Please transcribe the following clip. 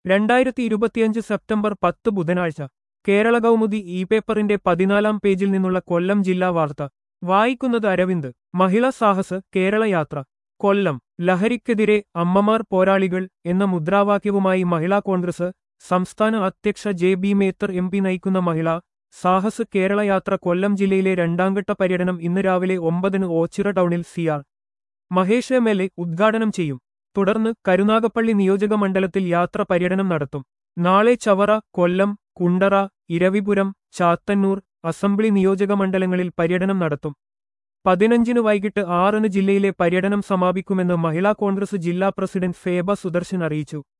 രണ്ടായിരത്തി ഇരുപത്തിയഞ്ച് സെപ്റ്റംബർ പത്ത് ബുധനാഴ്ച കേരള കൗമുദി ഇ പേപ്പറിന്റെ പതിനാലാം പേജിൽ നിന്നുള്ള കൊല്ലം ജില്ലാ വാർത്ത വായിക്കുന്നത് അരവിന്ദ് മഹിളാ സാഹസ് കേരള യാത്ര കൊല്ലം ലഹരിക്കെതിരെ അമ്മമാർ പോരാളികൾ എന്ന മുദ്രാവാക്യവുമായി മഹിളാ കോൺഗ്രസ് സംസ്ഥാന അധ്യക്ഷ Jebi Mather M P നയിക്കുന്ന മഹിളാ സാഹസ് കേരള യാത്ര കൊല്ലം ജില്ലയിലെ രണ്ടാംഘട്ട പര്യടനം ഇന്ന് രാവിലെ ഒമ്പതിന് ഓച്ചിറ ടൗണിൽ C R Mahesh M L A ഉദ്ഘാടനം ചെയ്യും തുടർന്ന് കരുനാഗപ്പള്ളി നിയോജക മണ്ഡലത്തിൽ യാത്ര പര്യടനം നടത്തും നാളെ ചവറ കൊല്ലം കുണ്ടറ ഇരവിപുരം ചാത്തന്നൂർ അസംബ്ലി നിയോജക മണ്ഡലങ്ങളിൽ പര്യടനം നടത്തും പതിനഞ്ചിന് വൈകിട്ട് ആറിന് ജില്ലയിലെ പര്യടനം സമാപിക്കുമെന്ന് മഹിളാ കോൺഗ്രസ് ജില്ലാ പ്രസിഡന്റ് ഫേബ സുദർശൻ അറിയിച്ചു